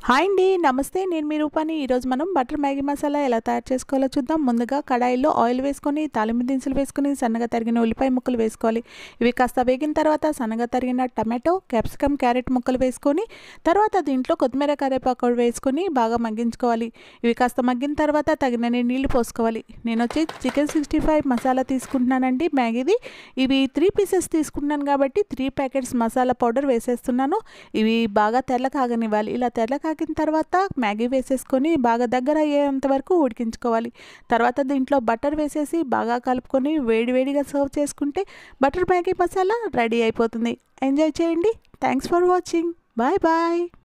hi అండి నమస్తే నేను మీ రూపాని ఈరోజు మనం బటర్ మ్యాగీ మసాలా ఎలా తయారు చేసుకోవాలో చూద్దాం ముందుగా కడాయిలో ఆయిల్ వేసుకొని తాలింపు దినుసులు వేసుకొని సన్నగా తరిగిన ఉల్లిపాయ ముక్కలు వేసుకోవాలి ఇవి కాస్త వేగిన తర్వాత సన్నగా తరిగిన టమాటో క్యాప్సికమ్ క్యారెట్ ముక్కలు వేసుకొని తర్వాత దీంట్లో కొత్తిమీర కరివేపాకు వేసుకొని బాగా మగ్గించుకోవాలి ఇవి కాస్త మగ్గిన తర్వాత తగినన్ని నీళ్లు పోసుకోవాలి నేను వచ్చి చికెన్ సిక్స్టీ ఫైవ్ మసాలా తీసుకుంటున్నానండి మ్యాగీది ఇవి త్రీ పీసెస్ తీసుకుంటున్నాను కాబట్టి త్రీ ప్యాకెట్స్ మసాలా పౌడర్ వేసేస్తున్నాను ఇవి బాగా తెల్ల కాగనివ్వాలి ఇలా తెల్ల కాగిన తర్వాత మ్యాగీ వేసేసుకొని బాగా దగ్గర అయ్యేంత వరకు ఉడికించుకోవాలి తర్వాత దీంట్లో బటర్ వేసేసి బాగా కలుపుకొని వేడివేడిగా సర్వ్ చేసుకుంటే బటర్ మ్యాగీ మసాలా రెడీ అయిపోతుంది ఎంజాయ్ చేయండి thanks for watching bye bye